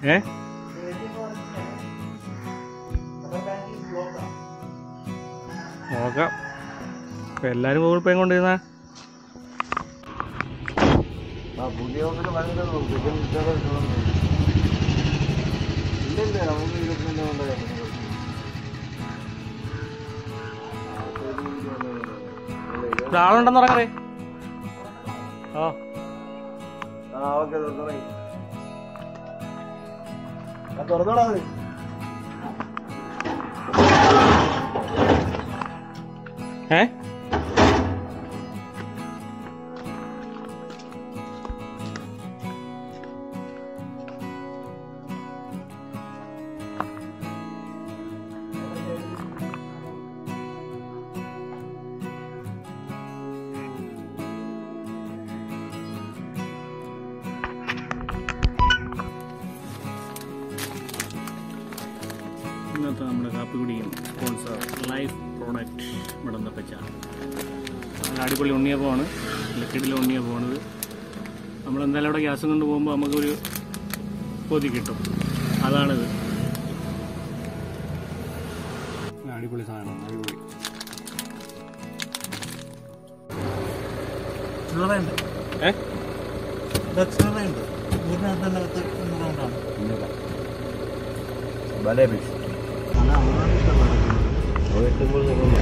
ഏ നോക്കാം ഇപ്പൊ എല്ലാരും ഗൂഗിൾ പേ കൊണ്ടിരുന്ന ആ പുതിയ ഓഫിൽ ഭയങ്കര സെക്കൻഡ് ഇൻസ്റ്റാളേഷൻ ഇല്ലില്ല നമുക്ക് ഇരുപത്തിരണ്ട് കൊണ്ടായിരുന്നു ആളുണ്ടെന്ന് പറഞ്ഞേ ഓ ആ ഓക്കെ തുടങ്ങി ആ തുറന്നോടാ അത് ഏ ഇന്നത്തെ നമ്മുടെ കാപ്പി കുടിയും സ്പോൺസർ ലൈഫ് പ്രോഡക്റ്റ് മടന്തപ്പച്ച നല്ല അടിപൊളി ഉണ്ണിയപ്പമാണ് ലിക്വിഡിലെ ഉണ്ണിയപ്പമാണിത് നമ്മൾ എന്തായാലും അവിടെ ഗ്യാസ് കൊണ്ട് പോകുമ്പോൾ നമുക്കൊരു കൊതി കിട്ടും അതാണിത് അടിപൊളി സാധനം അടിപൊളി ചില്ലറയുണ്ട് ഏ ചില്ലറയുണ്ട് ഇതിനകത്ത് കൊണ്ടാണ് ഭലേ പൈസ നല്ല അതാണ് ഇഷ്ടപ്പെടുന്നത് അത് എട്ടുമ്പോൾ തുടങ്ങി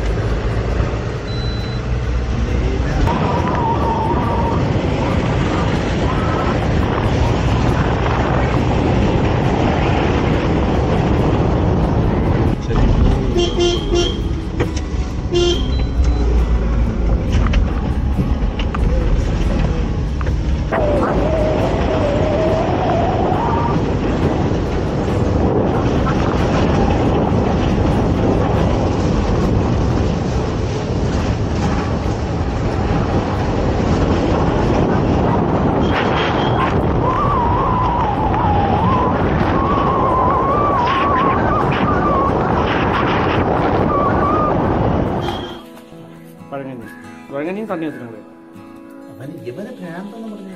പഴങ്ങഞ്ഞി പഴങ്ങഞ്ഞിയും തണ്ണി വെച്ചിട്ടും കൂടെ അവൻ ഇവന് ഭ്രാന്തെന്ന് പറഞ്ഞു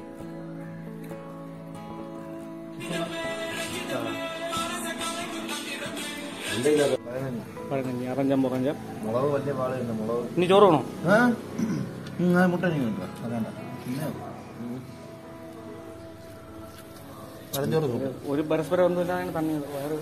എന്തെങ്കിലും പഴങ്ങഞ്ഞി അറഞ്ചം പുറഞ്ചം മുളക് വലിയ പാടുണ്ട് മുളക് ഇനി ചോറ് വേണോ ആ മുട്ട നീ കേട്ടോ അതാണ് പിന്നെ പഴഞ്ചോറ് സൂപ്പ് ഒരു പരസ്പരം ഒന്നും ഇല്ലാതെ തണ്ണി വേറെ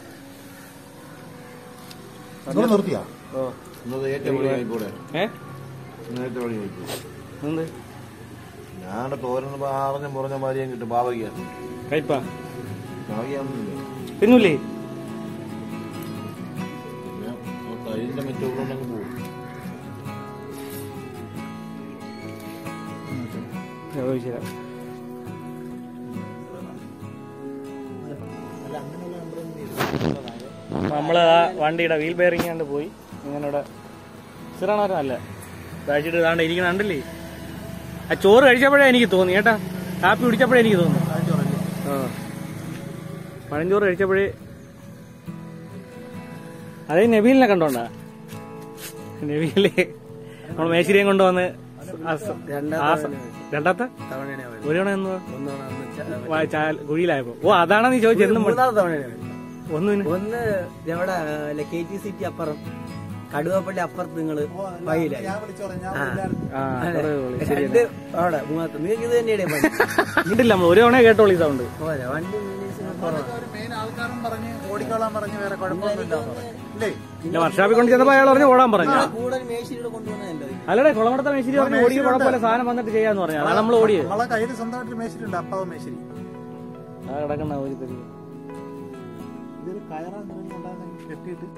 നിങ്ങൾ നിർത്തിയാ ഓ ഇന്നത് ഏറ്റവും വഴി ആയിക്കൂടെ ഏ നേരത്തെ വഴി ആയിക്കൂ എന്ത് ഞാടെ തോരൻ ആറിഞ്ഞ മുറഞ്ഞ മാതിരിയും കിട്ടും പാവയ്ക്ക കയ്പാ പാവയ്ക്കൊന്നുമില്ല തിന്നൂലേ പിന്നെ തൈരിന്റെ മെച്ചോണ്ടങ്ങ് പോകും ചോദിച്ചില്ല അല്ല അങ്ങനെയുള്ള നമ്പറൊന്നും നമ്മൾ ആ വണ്ടിയുടെ വീൽ ബെയറിംഗ് കണ്ട് പോയി ഇങ്ങനെ ഇവിടെ സിറാണാരം അല്ല കഴിച്ചിട്ട് ഇതാണ്ട് ഇരിക്കണ കണ്ടില്ലേ ആ ചോറ് കഴിച്ചപ്പോഴേ എനിക്ക് തോന്നി കേട്ടാ കാപ്പി കുടിച്ചപ്പോഴേ എനിക്ക് തോന്നി ആ പഴഞ്ചോറ് കഴിച്ചപ്പോഴേ അതേ നബീലിനെ കണ്ടോണ്ടാ നബീല് നമ്മൾ മേശിരിയും കൊണ്ടുവന്ന് ആ സ- ആ സ- രണ്ടാമത്തെ ഒരു തവണ എന്ന് കുഴിയിലായപ്പോ ഓ അതാണ് നീ ചോദിച്ചത് എന്നും ഒന്നിന് ഒന്ന് നമ്മുടെ കെ ടി സിറ്റി അപ്പുറം കടുവപ്പള്ളി അപ്പുറത്ത് നിങ്ങള് വൈകിലായി ഞാൻ വിളിച്ചു പറഞ്ഞു ഞാൻ ഇല്ലായിരുന്നു. ആ കുറേ വിളി. ശരി രണ്ട് അവിടെ മൂന്നാമത്തെ നിങ്ങൾക്ക് ഇത് തന്നെയാണ് പണി കണ്ടില്ല നമ്മൾ ഒരു തവണ കേട്ടോളി സൗണ്ട് പോരാ വണ്ടി മിനിസിന് കുറവാണ് ഒരു മെയിൻ ആൾക്കാരും പറഞ്ഞ് ഓടിക്കോളാൻ പറഞ്ഞ് വേറെ കുഴപ്പമൊന്നുമില്ല ഇല്ലേ പിന്നെ വർഷാപ്പിൽ കൊണ്ട് ചെന്നപ്പോ അയാൾ പറഞ്ഞു ഓടാൻ പറഞ്ഞു കൂടുതൽ മേശിരിയുടെ കൊണ്ടുവന്നതല്ലോ അല്ലടെ കുളമടത്തെ മേശിരി പറഞ്ഞു ഓടിയ കുഴപ്പമില്ല സാധനം വന്നിട്ട് ചെയ്യാന്ന് പറഞ്ഞു അതാണ് നമ്മൾ ഓടിയത് നമ്മളെ കയ്യിൽ സ്വന്തമായിട്ട് മേശിരിണ്ട് അപ്പാവ് മേശിരി ആ കിടക്കുന്ന ഒരു തരി ഇതൊരു കയറാൻ ഉണ്ടാകുന്ന കെട്ടിയിട്ട്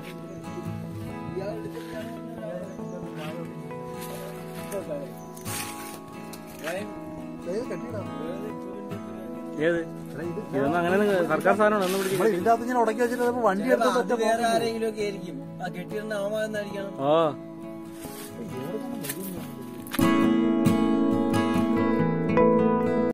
ഇത് കെട്ടിയിടാം. ഏത് ഇതൊന്നും അങ്ങനെ ഒന്നും സർക്കാർ സാധനമാണ് ഒന്നും നമ്മൾ പിടിച്ചില്ല ഇതിന്റെ അകത്ത് ഇങ്ങനെ ഉടക്കി വെച്ചിട്ട് ചിലപ്പോ വണ്ടി എടുത്ത് അത് ഒറ്റ വേറെ ആരെങ്കിലും ഒക്കെ ആയിരിക്കും ആ കെട്ടിയിരുന്ന അവമാനം അടിക്കണം ഓ പോക്ക്.